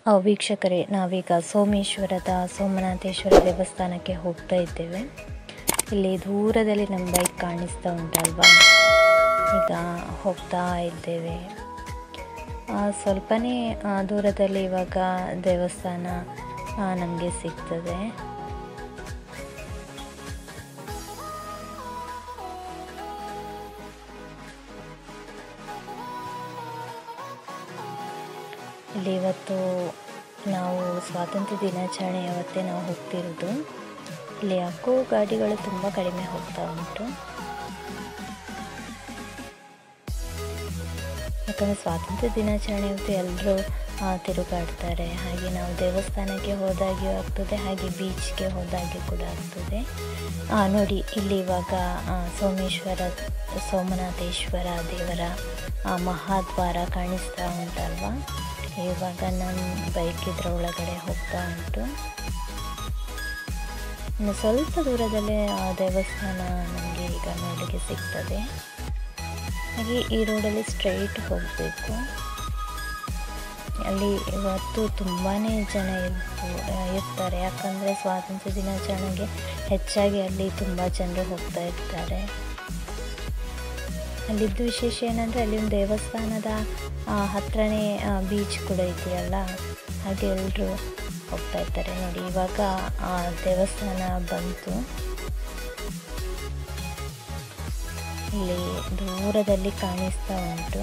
ಆ, ವೀಕ್ಷಕರೇ ನಾವೀಗ ಸೋಮೇಶ್ವರದ ಸೋಮನಾಥೇಶ್ವರ ದೇವಸ್ಥಾನಕ್ಕೆ ಹೋಗ್ತಾ ಇದ್ದೇವೆ ಇಲ್ಲಿ ದೂರದಲ್ಲಿ ನಮ್ಮ ಬೈಕ್ ಕಾಣಿಸ್ತಾ ಉಂಟಲ್ವಾ ಈಗ ಹೋಗ್ತಾ ಇದ್ದೇವೆ ಆ, ಸ್ವಲ್ಪನೇ ಆ, ದೂರದಲ್ಲಿ ಇವಾಗ ದೇವಸ್ಥಾನ ನಮಗೆ ಸಿಗ್ತದೆ ಇಲ್ಲಿ ಇವತ್ತು ನಾವು ಸ್ವಾತಂತ್ರ್ಯ ದಿನಾಚರಣೆ ಅವತ್ತೇ ನಾವು ಹೋಗ್ತಿರೋದು ಇಲ್ಲಿ ಯಾಕೋ ಗಾಡಿಗಳು ತುಂಬ ಕಡಿಮೆ ಹೋಗ್ತಾ ಉಂಟು ಯಾಕಂದರೆ ಸ್ವಾತಂತ್ರ್ಯ ದಿನಾಚರಣೆ ಅವತ್ತು ಎಲ್ಲರೂ ತಿರುಗಾಡ್ತಾರೆ ಹಾಗೆ ನಾವು ದೇವಸ್ಥಾನಕ್ಕೆ ಹೋದಾಗ್ಯೂ ಆಗ್ತದೆ ಹಾಗೆ ಬೀಚ್ಗೆ ಹೋದಾಗೆ ಕೂಡ ಆಗ್ತದೆ ಆ, ನೋಡಿ ಇಲ್ಲಿ ಇವಾಗ ಆ, ಸೋಮೇಶ್ವರ ಸೋಮನಾಥೇಶ್ವರ ದೇವರ ಆ, ಮಹಾದ್ವಾರ ಕಾಣಿಸ್ತಾ ಉಂಟಲ್ವಾ ಇವಾಗ ನನ್ನ ಬೈಕ್ ಇದ್ರ ಒಳಗಡೆ ಹೋಗ್ತಾ ಉಂಟು ಇನ್ನು ಸ್ವಲ್ಪ ದೂರದಲ್ಲೇ ಆ ದೇವಸ್ಥಾನ ನಮಗೆ ಈಗ ನೋಡಲಿಕ್ಕೆ ಸಿಗ್ತದೆ ಹಾಗೆ ಈ ರೋಡಲ್ಲಿ ಸ್ಟ್ರೈಟ್ ಹೋಗಬೇಕು ಅಲ್ಲಿ ಇವತ್ತು ತುಂಬಾ ಜನ ಇರ್ಬೋ ಇರ್ತಾರೆ ಯಾಕಂದರೆ ಸ್ವಾತಂತ್ರ್ಯ ದಿನಾಚರಣೆಗೆ ಹೆಚ್ಚಾಗಿ ಅಲ್ಲಿ ತುಂಬ ಜನರು ಹೋಗ್ತಾ ಇರ್ತಾರೆ ಅಲ್ಲಿದ್ದು ವಿಶೇಷ ಏನಂದರೆ ಅಲ್ಲಿ ಒಂದು ದೇವಸ್ಥಾನದ ಆ, ಹತ್ರನೇ ಬೀಚ್ ಕೂಡ ಇದೆಯಲ್ಲ ಹಾಗೆ ಎಲ್ಲರೂ ಹೋಗ್ತಾ ಇರ್ತಾರೆ ನೋಡಿ ಇವಾಗ ಆ ದೇವಸ್ಥಾನ ಬಂತು ಇಲ್ಲಿ ದೂರದಲ್ಲಿ ಕಾಣಿಸ್ತಾ ಉಂಟು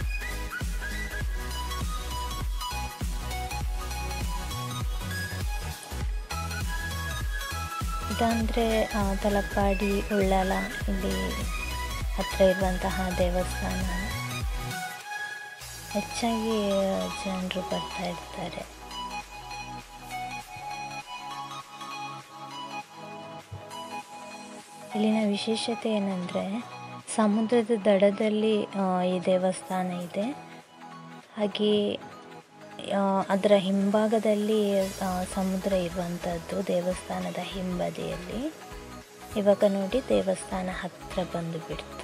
ಇದಂದರೆ ತಲಪಾಡಿ ಉಳ್ಳಾಲ ಇಲ್ಲಿ ಹತ್ತಿರ ಇರುವಂತಹ ದೇವಸ್ಥಾನ ಹೆಚ್ಚಾಗಿ ಜನರು ಬರ್ತಾ ಇರ್ತಾರೆ ಇಲ್ಲಿನ ವಿಶೇಷತೆ ಏನಂದರೆ ಸಮುದ್ರದ ದಡದಲ್ಲಿ ಆ, ಈ ದೇವಸ್ಥಾನ ಇದೆ ಹಾಗೆ ಆ, ಅದರ ಹಿಂಭಾಗದಲ್ಲಿ ಆ, ಸಮುದ್ರ ಇರುವಂಥದ್ದು ದೇವಸ್ಥಾನದ ಹಿಂಬದಿಯಲ್ಲಿ ಇವಾಗ ನೋಡಿ ದೇವಸ್ಥಾನ ಹತ್ತಿರ ಬಂದು ಬಿಡ್ತು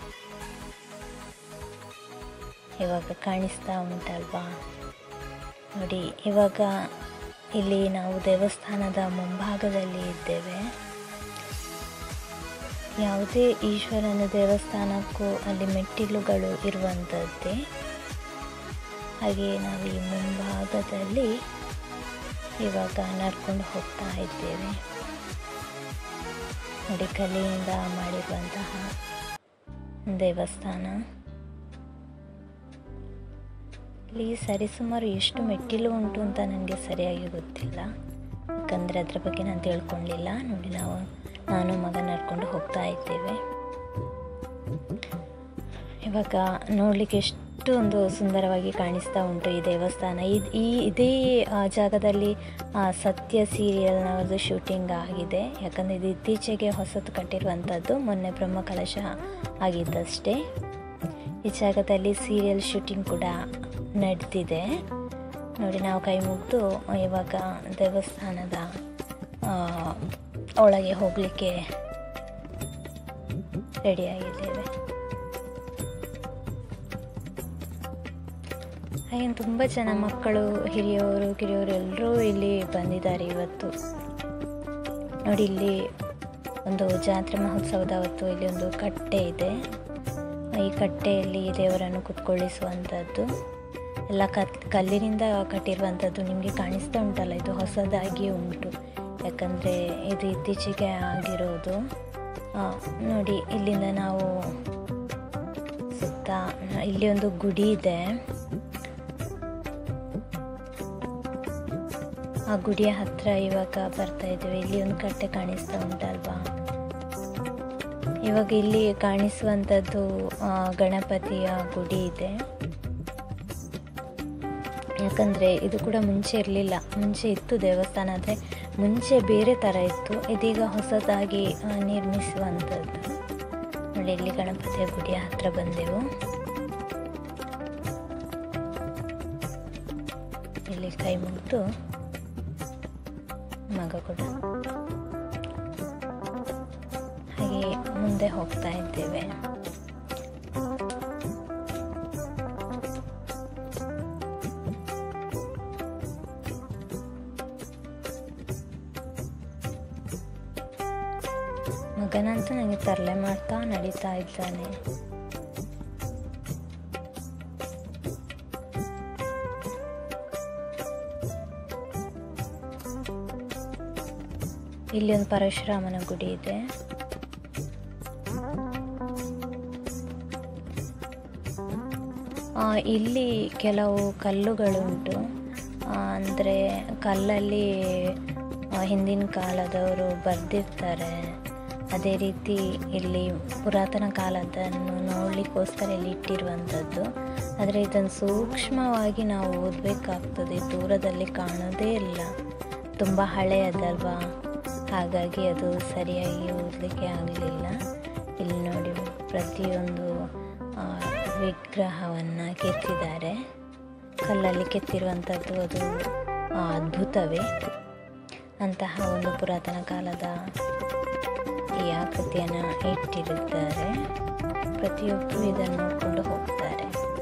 ಇವಾಗ ಕಾಣಿಸ್ತಾ ಉಂಟಲ್ವಾ ನೋಡಿ ಇವಾಗ ಇಲ್ಲಿ ನಾವು ದೇವಸ್ಥಾನದ ಮುಂಭಾಗದಲ್ಲಿ ಇದ್ದೇವೆ ಯಾವುದೇ ಈಶ್ವರನ ದೇವಸ್ಥಾನಕ್ಕೂ ಅಲ್ಲಿ ಮೆಟ್ಟಿಲುಗಳು ಇರುವಂಥದ್ದೇ ಹಾಗೆ ನಾವು ಈ ಮುಂಭಾಗದಲ್ಲಿ ಇವಾಗ ನಡ್ಕೊಂಡು ಹೋಗ್ತಾ ಇದ್ದೇವೆ ನೋಡಿ ಕಲ್ಲಿನಿಂದ ಮಾಡಿರುವಂತಹ ದೇವಸ್ಥಾನ ಇಲ್ಲಿ ಸರಿಸುಮಾರು ಎಷ್ಟು ಮೆಟ್ಟಿಲು ಉಂಟು ಅಂತ ನನಗೆ ಸರಿಯಾಗಿ ಗೊತ್ತಿಲ್ಲ ಯಾಕಂದರೆ ಅದ್ರ ಬಗ್ಗೆ ನಾನು ತಿಳ್ಕೊಳ್ಳಿಲ್ಲ ನೋಡಿ ನಾವು ನಾನು ಮಗ ನಡ್ಕೊಂಡು ಹೋಗ್ತಾ ಇದ್ದೇವೆ ಇವಾಗ ನೋಡಲಿಕ್ಕೆ ಎಷ್ಟು ಒಂದು ಸುಂದರವಾಗಿ ಕಾಣಿಸ್ತಾ ಉಂಟು ಈ ದೇವಸ್ಥಾನ ಇದ್- ಈ ಇದೇ ಆ, ಜಾಗದಲ್ಲಿ ಆ, ಸತ್ಯ ಸೀರಿಯಲ್ನ ಒಂದು ಶೂಟಿಂಗ್ ಆಗಿದೆ ಯಾಕಂದರೆ ಇದು ಇತ್ತೀಚೆಗೆ ಹೊಸತು ಕಟ್ಟಿರುವಂಥದ್ದು ಮೊನ್ನೆ ಬ್ರಹ್ಮ ಕಲಶ ಆಗಿದ್ದಷ್ಟೇ ಈ ಜಾಗದಲ್ಲಿ ಸೀರಿಯಲ್ ಶೂಟಿಂಗ್ ಕೂಡ ನಡೆದಿದೆ ನೋಡಿ ನಾವು ಕೈ ಮುಗಿದು ಇವಾಗ ದೇವಸ್ಥಾನದ ಆ, ಒಳಗೆ ಹೋಗಲಿಕ್ಕೆ ರೆಡಿಯಾಗಿದ್ದೇವೆ ಹಾಗೆ ತುಂಬ ಜನ ಮಕ್ಕಳು ಹಿರಿಯವರು ಕಿರಿಯವರು ಎಲ್ಲರೂ ಇಲ್ಲಿ ಬಂದಿದ್ದಾರೆ ಇವತ್ತು ನೋಡಿ ಇಲ್ಲಿ ಒಂದು ಜಾತ್ರೆ ಮಹೋತ್ಸವದ ಹೊತ್ತು ಇಲ್ಲಿ ಒಂದು ಕಟ್ಟೆ ಇದೆ ಈ ಕಟ್ಟೆಯಲ್ಲಿ ದೇವರನ್ನು ಕುತ್ಕೊಳ್ಳಿಸುವಂಥದ್ದು ಎಲ್ಲ ಕತ್ ಕಲ್ಲಿನಿಂದ ಕಟ್ಟಿರುವಂಥದ್ದು ನಿಮಗೆ ಕಾಣಿಸ್ತಾ ಉಂಟಲ್ಲ ಇದು ಹೊಸದಾಗಿ ಉಂಟು ಯಾಕಂದರೆ ಇದು ಇತ್ತೀಚೆಗೆ ಆಗಿರೋದು ಆ, ನೋಡಿ ಇಲ್ಲಿಂದ ನಾವು ಸುತ್ತ ಇಲ್ಲಿ ಒಂದು ಗುಡಿ ಇದೆ ಆ ಗುಡಿಯ ಹತ್ರ ಇವಾಗ ಬರ್ತಾ ಇದ್ದೀವಿ ಇಲ್ಲಿ ಒಂದು ಕಟ್ಟೆ ಕಾಣಿಸ್ತಾ ಉಂಟಲ್ವಾ ಇವಾಗ ಇಲ್ಲಿ ಕಾಣಿಸುವಂಥದ್ದು ಆ, ಗಣಪತಿಯ ಗುಡಿ ಇದೆ ಯಾಕಂದರೆ ಇದು ಕೂಡ ಮುಂಚೆ ಇರಲಿಲ್ಲ ಮುಂಚೆ ಇತ್ತು ದೇವಸ್ಥಾನ ಆದರೆ ಮುಂಚೆ ಬೇರೆ ಥರ ಇತ್ತು ಇದೀಗ ಹೊಸದಾಗಿ ಆ, ನಿರ್ಮಿಸುವಂಥದ್ದು ನೋಡಿ ಇಲ್ಲಿ ಗಣಪತಿಯ ಗುಡಿಯ ಹತ್ರ ಬಂದೆವು ಇಲ್ಲಿ ಕೈ ಮುಗಿದು ಮಗ ಕೂಡ ಹಾಗೆ ಮುಂದೆ ಹೋಗ್ತಾ ಇದ್ದೇವೆ ಮಗನಂತೂ ನನಗೆ ತರಲೆ ಮಾಡ್ತಾ ನಡೀತಾ ಇದ್ದಾನೆ ಇಲ್ಲಿ ಒಂದು ಪರಶುರಾಮನ ಗುಡಿ ಇದೆ ಆ, ಇಲ್ಲಿ ಕೆಲವು ಕಲ್ಲುಗಳುಂಟು ಅಂದರೆ ಕಲ್ಲಲ್ಲಿ ಆ, ಹಿಂದಿನ ಕಾಲದವರು ಬರೆದಿರ್ತಾರೆ ಅದೇ ರೀತಿ ಇಲ್ಲಿ ಪುರಾತನ ಕಾಲದನ್ನು ನೋಡಲಿಕ್ಕೋಸ್ಕರ ಇಲ್ಲಿ ಇಟ್ಟಿರುವಂಥದ್ದು ಆದರೆ ಇದನ್ನು ಸೂಕ್ಷ್ಮವಾಗಿ ನಾವು ಓದಬೇಕಾಗ್ತದೆ ದೂರದಲ್ಲಿ ಕಾಣೋದೇ ಇಲ್ಲ ತುಂಬ ಹಳೆಯದಲ್ವಾ ಹಾಗಾಗಿ ಅದು ಸರಿಯಾಗಿ ಓದಲಿಕ್ಕೆ ಆಗಲಿಲ್ಲ ಇಲ್ಲಿ ನೋಡಿ ಪ್ರತಿಯೊಂದು ಆ, ವಿಗ್ರಹವನ್ನು ಕೆತ್ತಿದ್ದಾರೆ ಕಲ್ಲಲ್ಲಿ ಕೆತ್ತಿರುವಂಥದ್ದು ಅದು ಆ, ಅದ್ಭುತವೇ ಅಂತಹ ಒಂದು ಪುರಾತನ ಕಾಲದ ಈ ಆಕೃತಿಯನ್ನು ಇಟ್ಟಿರುತ್ತಾರೆ ಪ್ರತಿಯೊಬ್ಬರು ಇದನ್ನು ನೋಡಿಕೊಂಡು ಹೋಗ್ತಾರೆ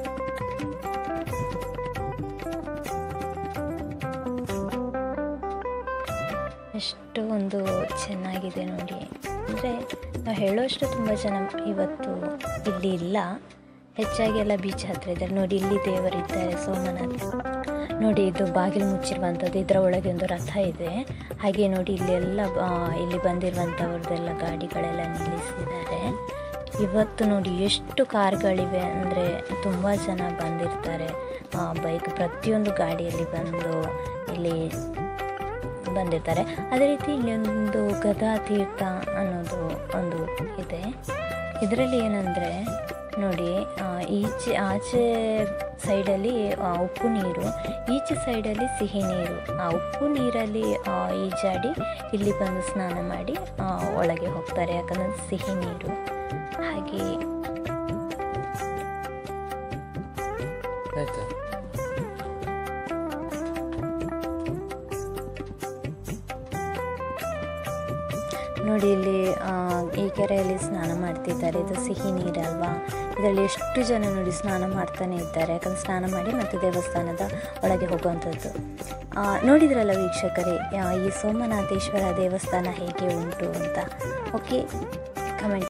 ಎಷ್ಟು ಒಂದು ಚೆನ್ನಾಗಿದೆ ನೋಡಿ ಅಂದರೆ ನಾವು ಹೇಳೋಷ್ಟು ತುಂಬ ಜನ ಇವತ್ತು ಇಲ್ಲಿ ಇಲ್ಲ ಹೆಚ್ಚಾಗಿ ಎಲ್ಲ ಬೀಚ್ ಹತ್ರ ಇದ್ದಾರೆ ನೋಡಿ ಇಲ್ಲಿ ದೇವರಿದ್ದಾರೆ ಸೋಮನಾಥ ನೋಡಿ ಇದು ಬಾಗಿಲು ಮುಚ್ಚಿರುವಂಥದ್ದು ಇದರ ಒಳಗೆ ಒಂದು ರಥ ಇದೆ ಹಾಗೆ ನೋಡಿ ಇಲ್ಲೆಲ್ಲ ಆ, ಇಲ್ಲಿ ಬಂದಿರುವಂಥವ್ರದ್ದೆಲ್ಲ ಗಾಡಿಗಳೆಲ್ಲ ನಿಲ್ಲಿಸಿದ್ದಾರೆ ಇವತ್ತು ನೋಡಿ ಎಷ್ಟು ಕಾರ್ಗಳಿವೆ ಅಂದರೆ ತುಂಬ ಜನ ಬಂದಿರ್ತಾರೆ ಬೈಕ್ ಪ್ರತಿಯೊಂದು ಗಾಡಿಯಲ್ಲಿ ಬಂದು ಇಲ್ಲಿ ಬಂದಿರ್ತಾರೆ ಅದೇ ರೀತಿ ಇಲ್ಲೊಂದು ಗದಾ ತೀರ್ಥ ಅನ್ನೋದು ಒಂದು ಇದೆ ಇದರಲ್ಲಿ ಏನಂದರೆ ನೋಡಿ ಆ, ಈಚೆ ಆಚೆ ಸೈಡಲ್ಲಿ ಆ, ಉಪ್ಪು ನೀರು ಈಚೆ ಸೈಡಲ್ಲಿ ಸಿಹಿ ನೀರು ಆ ಉಪ್ಪು ನೀರಲ್ಲಿ ಆ, ಈಜಾಡಿ ಇಲ್ಲಿ ಬಂದು ಸ್ನಾನ ಮಾಡಿ ಆ, ಒಳಗೆ ಹೋಗ್ತಾರೆ ಯಾಕಂದರೆ ಸಿಹಿ ನೀರು ಹಾಗೆ ಆಯ್ತಾ ನೋಡಿ ಇಲ್ಲಿ ಆ, ಈ ಕೆರೆಯಲ್ಲಿ ಸ್ನಾನ ಮಾಡ್ತಿದ್ದಾರೆ ಇದು ಸಿಹಿ ನೀರಲ್ವಾ ಇದರಲ್ಲಿ ಎಷ್ಟು ಜನ ನೋಡಿ ಸ್ನಾನ ಮಾಡ್ತಾನೆ ಇದ್ದಾರೆ ಯಾಕಂದ್ರೆ ಸ್ನಾನ ಮಾಡಿ ಮತ್ತು ದೇವಸ್ಥಾನದ ಒಳಗೆ ಹೋಗುವಂಥದ್ದು ಆ, ನೋಡಿದ್ರಲ್ಲ ವೀಕ್ಷಕರೇ ಆ, ಈ ಸೋಮನಾಥೇಶ್ವರ ದೇವಸ್ಥಾನ ಹೇಗೆ ಉಂಟು ಅಂತ ಓಕೆ ಕಮೆಂಟ್